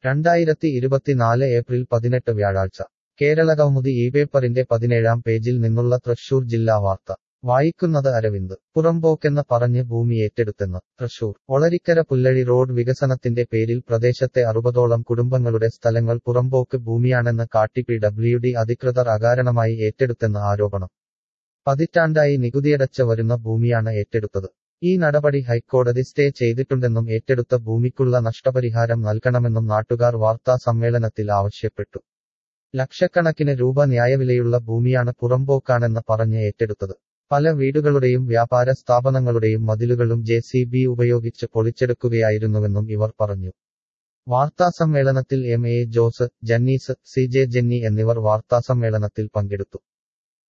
രണ്ടായിരത്തി ഇരുപത്തിനാല് ഏപ്രിൽ പതിനെട്ട് വ്യാഴാഴ്ച കേരളകൗമുദി ഈ പേപ്പറിന്റെ പതിനേഴാം പേജിൽ നിന്നുള്ള തൃശൂർ ജില്ലാ വാർത്ത വായിക്കുന്നത് അരവിന്ദ് പുറമ്പോക്കെന്ന് പറഞ്ഞ് ഭൂമി ഏറ്റെടുത്തെന്ന് തൃശൂർ ഒളരിക്കര പുല്ലഴി റോഡ് വികസനത്തിന്റെ പേരിൽ പ്രദേശത്തെ അറുപതോളം കുടുംബങ്ങളുടെ സ്ഥലങ്ങൾ പുറമ്പോക്ക് ഭൂമിയാണെന്ന് കാട്ടി പി ഡബ്ല്യു ഡി അധികൃതർ അകാരണമായി ഏറ്റെടുത്തെന്ന് ആരോപണം പതിറ്റാണ്ടായി നികുതിയടച്ച് വരുന്ന ഭൂമിയാണ് ഏറ്റെടുത്തത് ഈ നടപടി ഹൈക്കോടതി സ്റ്റേ ചെയ്തിട്ടുണ്ടെന്നും ഏറ്റെടുത്ത ഭൂമിക്കുള്ള നഷ്ടപരിഹാരം നൽകണമെന്നും നാട്ടുകാർ വാർത്താ സമ്മേളനത്തിൽ ആവശ്യപ്പെട്ടു ലക്ഷക്കണക്കിന് രൂപ ന്യായവിലയുള്ള ഭൂമിയാണ് പുറമ്പോക്കാണെന്ന് പറഞ്ഞ് ഏറ്റെടുത്തത് പല വീടുകളുടെയും വ്യാപാര സ്ഥാപനങ്ങളുടെയും മതിലുകളും ജെ സി ബി ഉപയോഗിച്ച് പൊളിച്ചെടുക്കുകയായിരുന്നുവെന്നും ഇവർ പറഞ്ഞു വാർത്താസമ്മേളനത്തിൽ M A Jose Jannees C J Jenny എന്നിവർ വാർത്താസമ്മേളനത്തിൽ പങ്കെടുത്തു